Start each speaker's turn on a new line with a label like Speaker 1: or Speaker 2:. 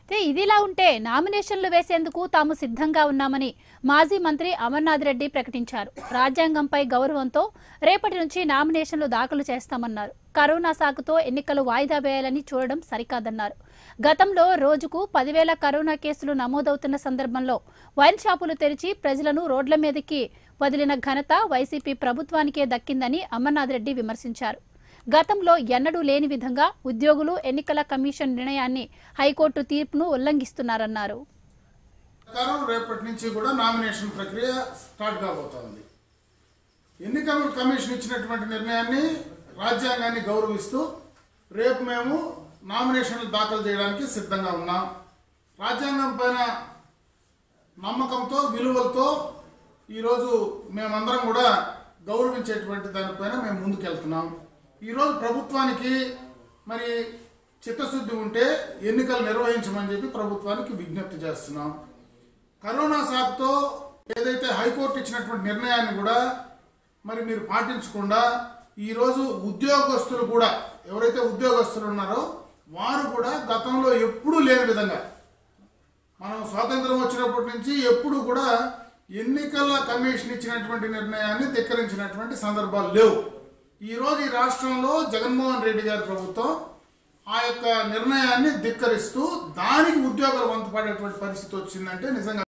Speaker 1: అయితే ఇదిలా ఉంటే నామినేషన్లు వేసేందుకు తాము సిద్ధంగా ఉన్నామని మాజీ మంత్రి అమర్నాథ్ రెడ్డి ప్రకటించారు రాజ్యాంగంపై గౌరవంతో రేపటి నుంచి నామినేషన్లు దాఖలు చేస్తామన్నారు కరోనా సాకుతో ఎన్నికలు వాయిదా వేయాలని చూడడం సరికాదన్నారు గతంలో రోజుకు పదివేల కరోనా కేసులు నమోదవుతున్న సందర్భంలో వైన్ షాపులు తెరిచి ప్రజలను రోడ్ల మీదకి వదిలిన ఘనత వైసీపీ ప్రభుత్వానికే దక్కిందని అమర్నాథ్ రెడ్డి విమర్శించారు గతంలో ఎన్నడూ లేని విధంగా ఉద్యోగులు ఎన్నికల కమిషన్ నిర్ణయాన్ని హైకోర్టు తీర్పును ఉల్లంఘిస్తున్నారన్నారు
Speaker 2: ప్రకారం రేపటి నుంచి కూడా నామినేషన్ ప్రక్రియ స్టార్ట్ కాబోతోంది ఎన్నికల కమిషన్ ఇచ్చినటువంటి నిర్ణయాన్ని రాజ్యాంగాన్ని గౌరవిస్తూ రేపు మేము నామినేషన్లు దాఖలు చేయడానికి సిద్ధంగా ఉన్నాం రాజ్యాంగం పైన నమ్మకంతో విలువలతో ఈరోజు మేమందరం కూడా గౌరవించేటువంటి దానిపైన మేము ముందుకెళ్తున్నాం ఈరోజు ప్రభుత్వానికి మరి చిత్తశుద్ధి ఉంటే ఎన్నికలు నిర్వహించమని చెప్పి ప్రభుత్వానికి విజ్ఞప్తి చేస్తున్నాం కరోనా సాకుతో ఏదైతే హైకోర్టు ఇచ్చినటువంటి నిర్ణయాన్ని కూడా మరి మీరు పాటించకుండా ఈరోజు ఉద్యోగస్తులు కూడా ఎవరైతే ఉద్యోగస్తులు ఉన్నారో వారు కూడా గతంలో ఎప్పుడూ లేని విధంగా మనం స్వాతంత్రం వచ్చినప్పటి నుంచి ఎప్పుడు కూడా ఎన్నికల కమిషన్ ఇచ్చినటువంటి నిర్ణయాన్ని ధిక్కరించినటువంటి సందర్భాలు లేవు ఈరోజు ఈ రాష్ట్రంలో జగన్మోహన్ రెడ్డి గారి ప్రభుత్వం ఆ యొక్క నిర్ణయాన్ని ధిక్కరిస్తూ దానికి ఉద్యోగాలు వంతపడేటువంటి పరిస్థితి వచ్చిందంటే నిజంగా